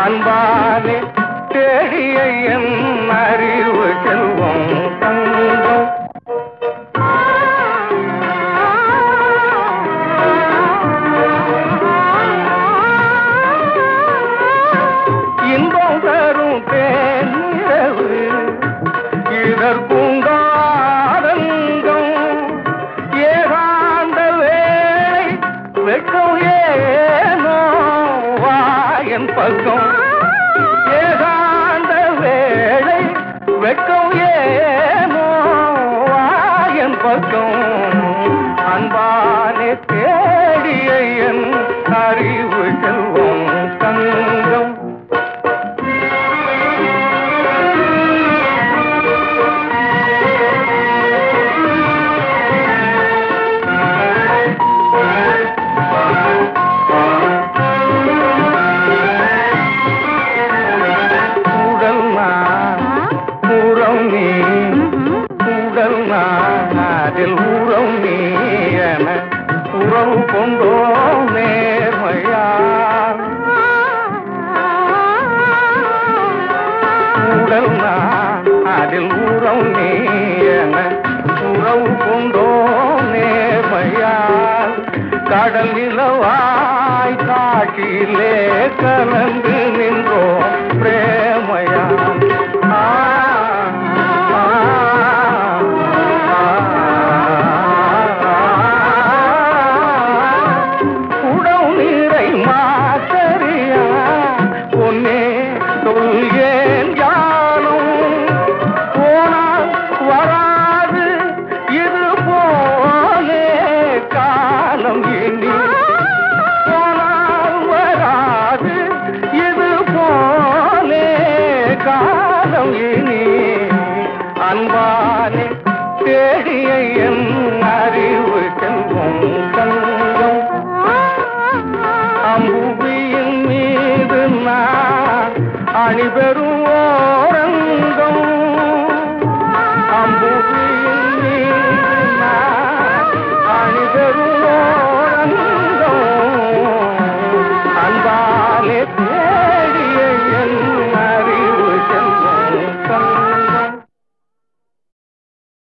அன்பாலே தேடிய என் அறிவு செல்வம் தங்கம் இன்பம் தரும் தேனிரவு இதற்குண்டாரங்கம் ஏகாந்த வேளை வெட்கம் ஏனோ வாயன் பக்கம் ஏகாந்த வேளை வெட்கம் ஏனோ வாயன் பக்கம் அன்பானே தேடிய என் அறிவு செல்வம் தங்கம் உடல் நான் உறம் நீ உடல் நான் அதில் உறம் நீ என உறவு கொண்டோ நேர்மையால் உடல் நான் அதில் உறம் நீ என உறவு கொண்டோ நேர்மையால் கடல் நிலவாய் காட்டிலே கலந்து நின்றோம் பிரேமையால் ஆ, ஆ, ஆ. உடவு நீரை மாத்தறியா பொன்னே சொல்கேன் யானும் போனால் வராது இது போலே காலம் இனி போனால் வராது இது போலே காலம் இனி அன்பானே தேடிய என் அறிவு செல்வம் தங்கம் அம்புவியின் மீது நான் அணிபெறும் ஓரங்கம் அம்புவியின் மீது நான் அணிபெறும்